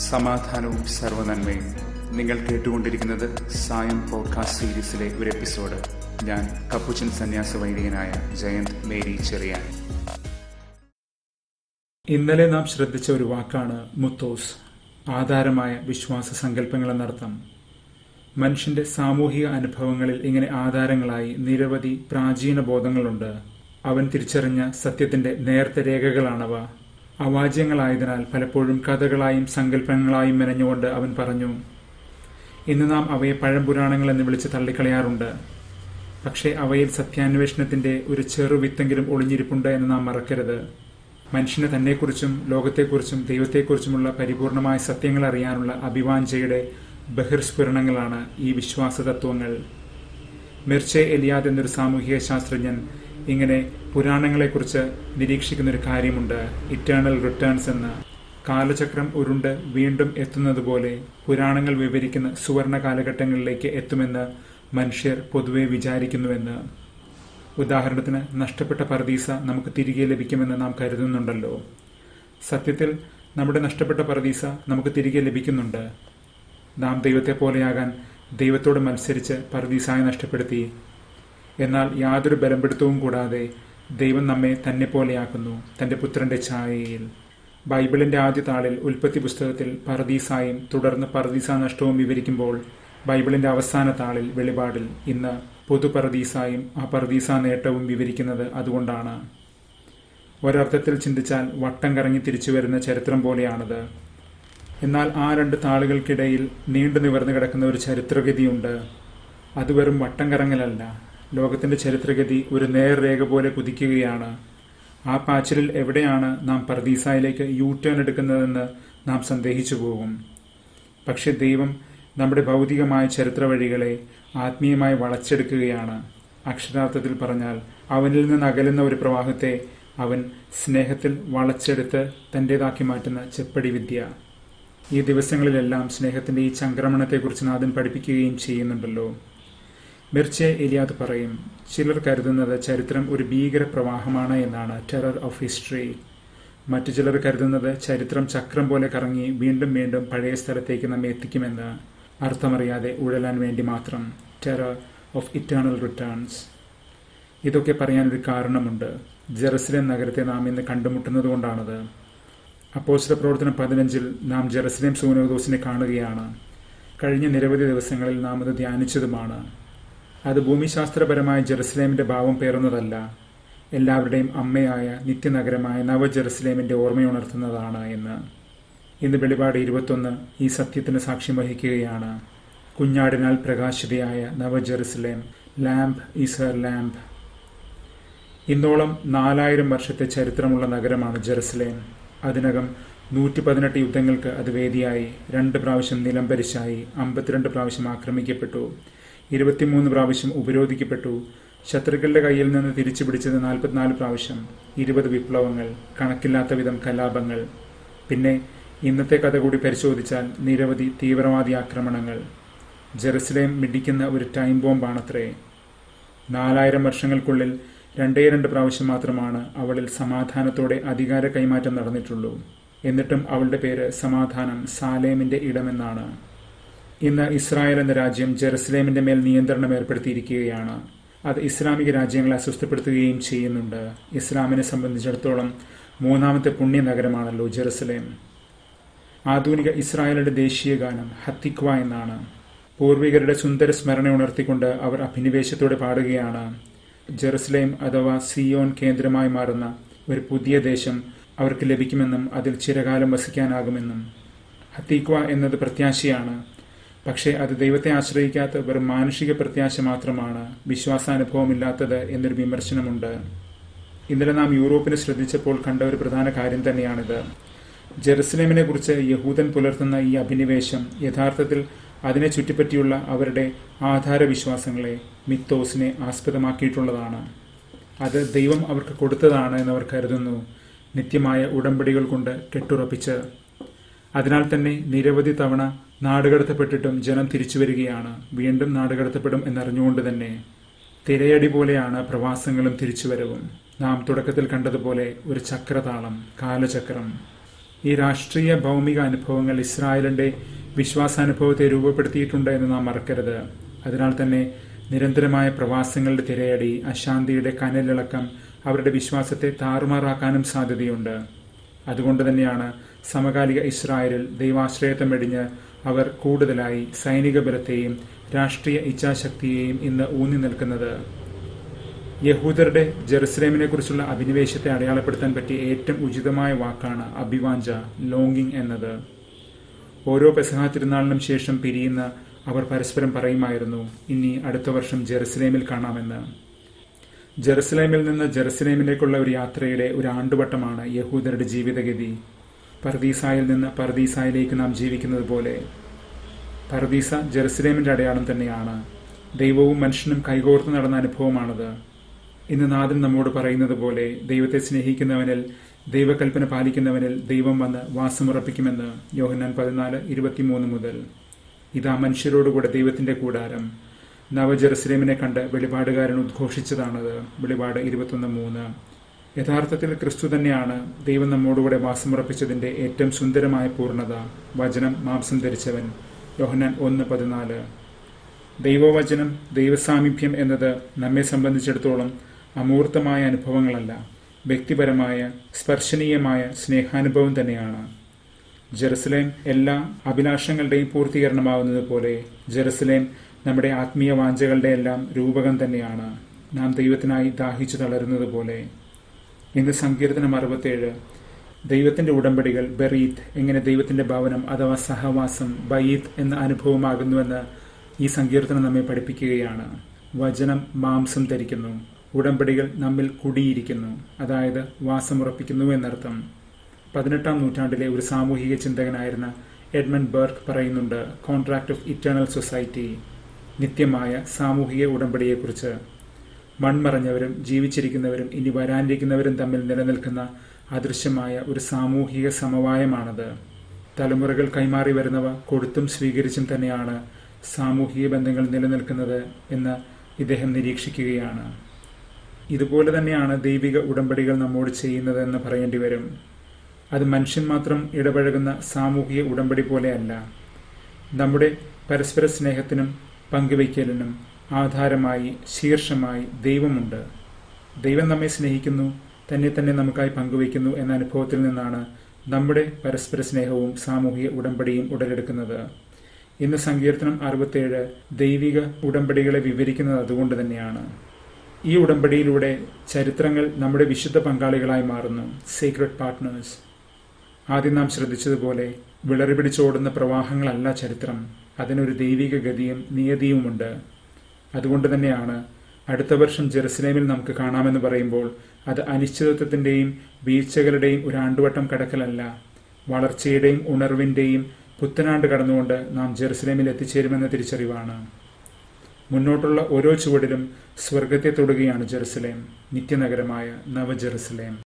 സമാധാനവും സർവനന്മയും നിങ്ങൾ കേട്ടുകൊണ്ടിരിക്കുന്നത് സായം പോഡ്കാസ്റ്റ് സീരീസിലെ ഒരു എപ്പിസോഡ് ഞാൻ കപ്പുച്ചൻ സന്യാസ വൈദികനായ ജയന്ത് മേരി ചെറിയാൻ ഇന്നലെ നാം ശ്രദ്ധിച്ച ഒരു വാക്കാണ് മുത്തോസ് ആധാരമായ വിശ്വാസ സങ്കല്പങ്ങളെന്നർത്ഥം മനുഷ്യന്റെ സാമൂഹിക അനുഭവങ്ങളിൽ ഇങ്ങനെ ആധാരങ്ങളായി നിരവധി പ്രാചീന ബോധങ്ങളുണ്ട് അവൻ തിരിച്ചറിഞ്ഞ സത്യത്തിന്റെ നേർത്ത രേഖകളാണവ അവാച്യങ്ങളായതിനാൽ പലപ്പോഴും കഥകളായും സങ്കല്പങ്ങളായും മെനഞ്ഞുകൊണ്ട് അവൻ പറഞ്ഞു ഇന്ന് നാം അവയെ പഴംപുരാണങ്ങൾ എന്ന് വിളിച്ച് തള്ളിക്കളയാറുണ്ട് പക്ഷേ അവയിൽ സത്യാന്വേഷണത്തിന്റെ ഒരു ചെറു വിത്തെങ്കിലും ഒളിഞ്ഞിരിപ്പുണ്ട് എന്ന് നാം മറക്കരുത് മനുഷ്യനെ തന്നെക്കുറിച്ചും ലോകത്തെക്കുറിച്ചും ദൈവത്തെക്കുറിച്ചുമുള്ള പരിപൂർണമായ സത്യങ്ങൾ അറിയാനുള്ള അഭിവാഞ്ചയുടെ ബഹിർസ്ഫുരണങ്ങളാണ് ഈ വിശ്വാസ തത്വങ്ങൾ മിർച്ചെ എലിയാദ് എന്നൊരു സാമൂഹിക ശാസ്ത്രജ്ഞൻ ഇങ്ങനെ പുരാണങ്ങളെക്കുറിച്ച് നിരീക്ഷിക്കുന്ന ഒരു കാര്യമുണ്ട് ഇറ്റേണൽ റിട്ടേൺസ് എന്ന് കാലചക്രം ഉരുണ്ട് വീണ്ടും എത്തുന്നത് പോലെ പുരാണങ്ങൾ വിവരിക്കുന്ന സുവർണ കാലഘട്ടങ്ങളിലേക്ക് എത്തുമെന്ന് മനുഷ്യർ പൊതുവെ വിചാരിക്കുന്നുവെന്ന് ഉദാഹരണത്തിന് നഷ്ടപ്പെട്ട പർദീസ നമുക്ക് തിരികെ ലഭിക്കുമെന്ന് നാം കരുതുന്നുണ്ടല്ലോ സത്യത്തിൽ നമ്മുടെ നഷ്ടപ്പെട്ട പർദീസ നമുക്ക് തിരികെ ലഭിക്കുന്നുണ്ട് നാം ദൈവത്തെ പോലെയാകാൻ ദൈവത്തോട് മത്സരിച്ച് പർദീസായി നഷ്ടപ്പെടുത്തി എന്നാൽ യാതൊരു ബലംപിടുത്തവും കൂടാതെ ദൈവം നമ്മെ തന്നെ പോലെയാക്കുന്നു തന്റെ പുത്രന്റെ ഛായയിൽ ബൈബിളിന്റെ ആദ്യ താളിൽ ഉൽപ്പത്തി പുസ്തകത്തിൽ പർദീസായും തുടർന്ന് പർദീസ നഷ്ടവും വിവരിക്കുമ്പോൾ ബൈബിളിന്റെ അവസാന താളിൽ വെളിപാടിൽ ഇന്ന് പൊതു പർദീസായും ആ പർദീസ നേട്ടവും വിവരിക്കുന്നത് അതുകൊണ്ടാണ് ഒരർത്ഥത്തിൽ ചിന്തിച്ചാൽ വട്ടം കറങ്ങി തിരിച്ചു വരുന്ന ചരിത്രം പോലെയാണത് എന്നാൽ ആ രണ്ട് താളുകൾക്കിടയിൽ നീണ്ടു നിവർന്നു കിടക്കുന്ന ഒരു ചരിത്രഗതിയുണ്ട് അത് വെറും വട്ടം കറങ്ങലല്ല ലോകത്തിന്റെ ചരിത്രഗതി ഒരു നേർരേഖ പോലെ കുതിക്കുകയാണ് ആ പാച്ചിലിൽ എവിടെയാണ് നാം പർദീസായിലേക്ക് യൂ ടേൺ എടുക്കുന്നതെന്ന് നാം സന്ദേഹിച്ചു പോകും പക്ഷെ ദൈവം നമ്മുടെ ഭൗതികമായ ചരിത്ര വഴികളെ ആത്മീയമായി വളച്ചെടുക്കുകയാണ് അക്ഷരാർത്ഥത്തിൽ പറഞ്ഞാൽ അവനിൽ നിന്ന് അകലുന്ന ഒരു പ്രവാഹത്തെ അവൻ സ്നേഹത്തിൽ വളച്ചെടുത്ത് തൻ്റേതാക്കി മാറ്റുന്ന ചെപ്പടി വിദ്യ ഈ ദിവസങ്ങളിലെല്ലാം സ്നേഹത്തിന്റെ ഈ ചംക്രമണത്തെക്കുറിച്ച് നാഥൻ പഠിപ്പിക്കുകയും ചെയ്യുന്നുണ്ടല്ലോ മിർച്ചെ എലിയാദ് പറയും ചിലർ കരുതുന്നത് ചരിത്രം ഒരു ഭീകര പ്രവാഹമാണ് എന്നാണ് ടെറർ ഓഫ് ഹിസ്റ്ററി മറ്റു ചിലർ കരുതുന്നത് ചരിത്രം ചക്രം പോലെ കറങ്ങി വീണ്ടും വീണ്ടും പഴയ സ്ഥലത്തേക്ക് നമ്മെ എത്തിക്കുമെന്ന് അർത്ഥമറിയാതെ ഉഴലാൻ വേണ്ടി മാത്രം ടെറർ ഓഫ് ഇറ്റേണൽ റിട്ടേൺസ് ഇതൊക്കെ പറയാനൊരു കാരണമുണ്ട് ജെറുസലേം നഗരത്തെ നാം ഇന്ന് കണ്ടുമുട്ടുന്നത് കൊണ്ടാണത് അപ്പോസ്റ്റല പ്രവർത്തനം പതിനഞ്ചിൽ നാം ജെറുസലേം സൂനോദോസിനെ കാണുകയാണ് കഴിഞ്ഞ നിരവധി ദിവസങ്ങളിൽ നാം അത് ധ്യാനിച്ചതുമാണ് അത് ഭൂമിശാസ്ത്രപരമായ ജെറുസലേമിന്റെ ഭാവം പേറുന്നതല്ല എല്ലാവരുടെയും അമ്മയായ നിത്യനഗരമായ നവ ജെറുസലേമിന്റെ ഓർമ്മയുണർത്തുന്നതാണ് എന്ന് ഇന്ന് വെളിപാട് ഇരുപത്തൊന്ന് ഈ സത്യത്തിന് സാക്ഷ്യം വഹിക്കുകയാണ് കുഞ്ഞാടിനാൽ പ്രകാശിതയായ നവ Jerusalem lamp is her lamp ഇന്നോളം നാലായിരം വർഷത്തെ ചരിത്രമുള്ള നഗരമാണ് ജെറുസലേം അതിനകം നൂറ്റി പതിനെട്ട് യുദ്ധങ്ങൾക്ക് അത് വേദിയായി രണ്ട് പ്രാവശ്യം നിലംപരിശായി അമ്പത്തിരണ്ട് പ്രാവശ്യം ആക്രമിക്കപ്പെട്ടു ഇരുപത്തിമൂന്ന് പ്രാവശ്യം ഉപരോധിക്കപ്പെട്ടു ശത്രുക്കളുടെ കയ്യിൽ നിന്ന് തിരിച്ചു പിടിച്ചത് നാൽപ്പത്തിനാല് പ്രാവശ്യം ഇരുപത് വിപ്ലവങ്ങൾ കണക്കില്ലാത്ത വിധം കലാപങ്ങൾ പിന്നെ ഇന്നത്തെ കഥ കൂടി പരിശോധിച്ചാൽ നിരവധി തീവ്രവാദി ആക്രമണങ്ങൾ ജെറുസലേം മിടിക്കുന്ന ഒരു ടൈം ബോംബാണത്രേ നാലായിരം വർഷങ്ങൾക്കുള്ളിൽ രണ്ടേ രണ്ട് പ്രാവശ്യം മാത്രമാണ് അവളിൽ സമാധാനത്തോടെ അധികാര കൈമാറ്റം നടന്നിട്ടുള്ളൂ എന്നിട്ടും അവളുടെ പേര് സമാധാനം സാലേമിന്റെ ഇടമെന്നാണ് ഇന്ന് ഇസ്രായേൽ എന്ന രാജ്യം ജെറുസലേമിന്റെ മേൽ നിയന്ത്രണം ഏർപ്പെടുത്തിയിരിക്കുകയാണ് അത് ഇസ്ലാമിക രാജ്യങ്ങളെ അസ്വസ്ഥപ്പെടുത്തുകയും ചെയ്യുന്നുണ്ട് ഇസ്ലാമിനെ സംബന്ധിച്ചിടത്തോളം മൂന്നാമത്തെ പുണ്യ നഗരമാണല്ലോ ജെറുസലേം ആധുനിക ഇസ്രായേലിന്റെ ദേശീയ ഗാനം ഹത്തിക്വ എന്നാണ് പൂർവികരുടെ സുന്ദര സ്മരണ ഉണർത്തിക്കൊണ്ട് അവർ അഭിനിവേശത്തോടെ പാടുകയാണ് ജെറുസലേം അഥവാ സിയോൻ കേന്ദ്രമായി മാറുന്ന ഒരു പുതിയ ദേശം അവർക്ക് ലഭിക്കുമെന്നും അതിൽ ചിരകാലം വസിക്കാനാകുമെന്നും ഹത്തീക്വ എന്നത് പ്രത്യാശയാണ് പക്ഷേ അത് ദൈവത്തെ ആശ്രയിക്കാത്ത വെറും മാനുഷിക പ്രത്യാശ മാത്രമാണ് വിശ്വാസാനുഭവമില്ലാത്തത് എന്നൊരു വിമർശനമുണ്ട് ഇന്നലെ നാം യൂറോപ്പിനെ ശ്രദ്ധിച്ചപ്പോൾ കണ്ട ഒരു പ്രധാന കാര്യം തന്നെയാണിത് ജെറുസലേമിനെ കുറിച്ച് യഹൂദൻ പുലർത്തുന്ന ഈ അഭിനിവേശം യഥാർത്ഥത്തിൽ അതിനെ ചുറ്റിപ്പറ്റിയുള്ള അവരുടെ ആധാരവിശ്വാസങ്ങളെ മിത്തോസിനെ ആസ്പദമാക്കിയിട്ടുള്ളതാണ് അത് ദൈവം അവർക്ക് കൊടുത്തതാണ് എന്നവർ കരുതുന്നു നിത്യമായ ഉടമ്പടികൾ കൊണ്ട് കെട്ടുറപ്പിച്ച് അതിനാൽ തന്നെ നിരവധി തവണ നാടുകടത്തപ്പെട്ടിട്ടും ജനം തിരിച്ചു വരികയാണ് വീണ്ടും നാടുകടത്തപ്പെടും എന്നറിഞ്ഞുകൊണ്ട് തന്നെ തിരയടി പോലെയാണ് പ്രവാസങ്ങളും തിരിച്ചുവരവും നാം തുടക്കത്തിൽ കണ്ടതുപോലെ ഒരു ചക്രതാളം കാലചക്രം ഈ രാഷ്ട്രീയ ഭൗമിക അനുഭവങ്ങൾ ഇസ്രായേലിന്റെ വിശ്വാസാനുഭവത്തെ രൂപപ്പെടുത്തിയിട്ടുണ്ട് എന്ന് നാം മറക്കരുത് അതിനാൽ തന്നെ നിരന്തരമായ പ്രവാസങ്ങളുടെ തിരയടി അശാന്തിയുടെ കനലിളക്കം അവരുടെ വിശ്വാസത്തെ താറുമാറാക്കാനും സാധ്യതയുണ്ട് അതുകൊണ്ട് തന്നെയാണ് സമകാലിക ഇസ്രായേലിൽ ദൈവാശ്രയത്വം വെടിഞ്ഞ് അവർ കൂടുതലായി സൈനിക ബലത്തെയും രാഷ്ട്രീയ ഇച്ഛാശക്തിയെയും ഇന്ന് ഊന്നി നിൽക്കുന്നത് യഹൂദരുടെ ജെറുസലേമിനെ കുറിച്ചുള്ള അഭിനിവേശത്തെ അടയാളപ്പെടുത്താൻ പറ്റിയ ഏറ്റവും ഉചിതമായ വാക്കാണ് അഭിവാഞ്ച ലോങ്ങിങ് എന്നത് ഓരോ പെസഹ തിരുനാളിനും ശേഷം പിരിയുന്ന അവർ പരസ്പരം പറയുമായിരുന്നു ഇനി അടുത്ത വർഷം ജെറുസലേമിൽ കാണാമെന്ന് ജെറുസലേമിൽ നിന്ന് ജെറുസലേമിലേക്കുള്ള ഒരു യാത്രയുടെ ഒരു ആണ്ടുവട്ടമാണ് യഹൂദരുടെ ജീവിതഗതി പർദീസായിൽ നിന്ന് പർദീസായിലേക്ക് നാം ജീവിക്കുന്നത് പോലെ പർദീസ ജെറുസലേമിന്റെ അടയാളം തന്നെയാണ് ദൈവവും മനുഷ്യനും കൈകോർത്ത് നടന്ന അനുഭവമാണത് ഇന്ന് നാഥൻ നമ്മോട് പറയുന്നത് പോലെ ദൈവത്തെ സ്നേഹിക്കുന്നവനിൽ ദൈവകൽപ്പന പാലിക്കുന്നവനിൽ ദൈവം വന്ന് വാസമുറപ്പിക്കുമെന്ന് യോഹന്നാൻ പതിനാല് ഇരുപത്തിമൂന്ന് മുതൽ ഇതാ മനുഷ്യരോടുകൂടെ ദൈവത്തിന്റെ കൂടാരം നവജെറുസലേമിനെ കണ്ട് വെളിപാടുകാരൻ ഉദ്ഘോഷിച്ചതാണത് വെളിപാട് ഇരുപത്തൊന്ന് മൂന്ന് യഥാർത്ഥത്തിൽ ക്രിസ്തു തന്നെയാണ് ദൈവം നമ്മോടുകൂടെ വാസമുറപ്പിച്ചതിന്റെ ഏറ്റവും സുന്ദരമായ പൂർണ്ണത വചനം മാംസം ധരിച്ചവൻ യോഹന്നാൻ ഒന്ന് പതിനാല് ദൈവവചനം ദൈവസാമീപ്യം എന്നത് നമ്മെ സംബന്ധിച്ചിടത്തോളം അമൂർത്തമായ അനുഭവങ്ങളല്ല വ്യക്തിപരമായ സ്പർശനീയമായ സ്നേഹാനുഭവം തന്നെയാണ് ജെറുസലേം എല്ലാ അഭിലാഷങ്ങളുടെയും പൂർത്തീകരണമാവുന്നത് പോലെ ജെറുസലേം നമ്മുടെ ആത്മീയ വാഞ്ചകളുടെ എല്ലാം രൂപകം തന്നെയാണ് നാം ദൈവത്തിനായി ദാഹിച്ചു തളരുന്നത് പോലെ ഇന്ന് സങ്കീർത്തനം അറുപത്തേഴ് ദൈവത്തിന്റെ ഉടമ്പടികൾ ബറീത്ത് എങ്ങനെ ദൈവത്തിന്റെ ഭവനം അഥവാ സഹവാസം ബയീത്ത് എന്ന അനുഭവമാകുന്നുവെന്ന് ഈ സങ്കീർത്തനം നമ്മെ പഠിപ്പിക്കുകയാണ് വചനം മാംസം ധരിക്കുന്നു ഉടമ്പടികൾ നമ്മിൽ കുടിയിരിക്കുന്നു അതായത് വാസമുറപ്പിക്കുന്നു എന്നർത്ഥം പതിനെട്ടാം നൂറ്റാണ്ടിലെ ഒരു സാമൂഹിക ചിന്തകനായിരുന്ന എഡ്മണ്ട് ബർഗ് പറയുന്നുണ്ട് കോൺട്രാക്ട് ഓഫ് ഇറ്റേണൽ സൊസൈറ്റി നിത്യമായ സാമൂഹിക ഉടമ്പടിയെക്കുറിച്ച് മൺമറഞ്ഞവരും ജീവിച്ചിരിക്കുന്നവരും ഇനി വരാനിരിക്കുന്നവരും തമ്മിൽ നിലനിൽക്കുന്ന അദൃശ്യമായ ഒരു സാമൂഹിക സമവായമാണത് തലമുറകൾ കൈമാറി വരുന്നവ കൊടുത്തും സ്വീകരിച്ചും തന്നെയാണ് സാമൂഹിക ബന്ധങ്ങൾ നിലനിൽക്കുന്നത് എന്ന് ഇദ്ദേഹം നിരീക്ഷിക്കുകയാണ് ഇതുപോലെ തന്നെയാണ് ദൈവിക ഉടമ്പടികൾ നമ്മോട് ചെയ്യുന്നത് എന്ന് പറയേണ്ടി വരും അത് മനുഷ്യൻ മാത്രം ഇടപഴകുന്ന സാമൂഹിക ഉടമ്പടി പോലെയല്ല നമ്മുടെ പരസ്പര സ്നേഹത്തിനും പങ്കുവയ്ക്കലിനും ആധാരമായി ശീർഷമായി ദൈവമുണ്ട് ദൈവം നമ്മെ സ്നേഹിക്കുന്നു തന്നെ തന്നെ നമുക്കായി പങ്കുവയ്ക്കുന്നു എന്ന അനുഭവത്തിൽ നിന്നാണ് നമ്മുടെ പരസ്പര സ്നേഹവും സാമൂഹിക ഉടമ്പടിയും ഉടലെടുക്കുന്നത് ഇന്ന് സങ്കീർത്തനം അറുപത്തേഴ് ദൈവിക ഉടമ്പടികളെ വിവരിക്കുന്നത് അതുകൊണ്ട് തന്നെയാണ് ഈ ഉടമ്പടിയിലൂടെ ചരിത്രങ്ങൾ നമ്മുടെ വിശുദ്ധ പങ്കാളികളായി മാറുന്നു സീക്രട്ട് പാർട്ട്നേഴ്സ് ആദ്യം നാം ശ്രദ്ധിച്ചതുപോലെ വിളറി പിടിച്ചോടുന്ന പ്രവാഹങ്ങളല്ല ചരിത്രം അതിനൊരു ദൈവിക ഗതിയും നിയതിയുമുണ്ട് അതുകൊണ്ട് തന്നെയാണ് അടുത്ത വർഷം ജെറുസലേമിൽ നമുക്ക് കാണാമെന്ന് പറയുമ്പോൾ അത് അനിശ്ചിതത്വത്തിന്റെയും വീഴ്ചകളുടെയും ഒരു ആണ്ടുവട്ടം കടക്കലല്ല വളർച്ചയുടെയും ഉണർവിന്റെയും പുത്തനാണ്ട് കടന്നുകൊണ്ട് നാം ജെറുസലേമിൽ എത്തിച്ചേരുമെന്ന തിരിച്ചറിവാണ് മുന്നോട്ടുള്ള ഓരോ ചുവടിലും സ്വർഗത്തെ തൊടുകയാണ് ജെറുസലേം നിത്യനഗരമായ നവ ജെറുസലേം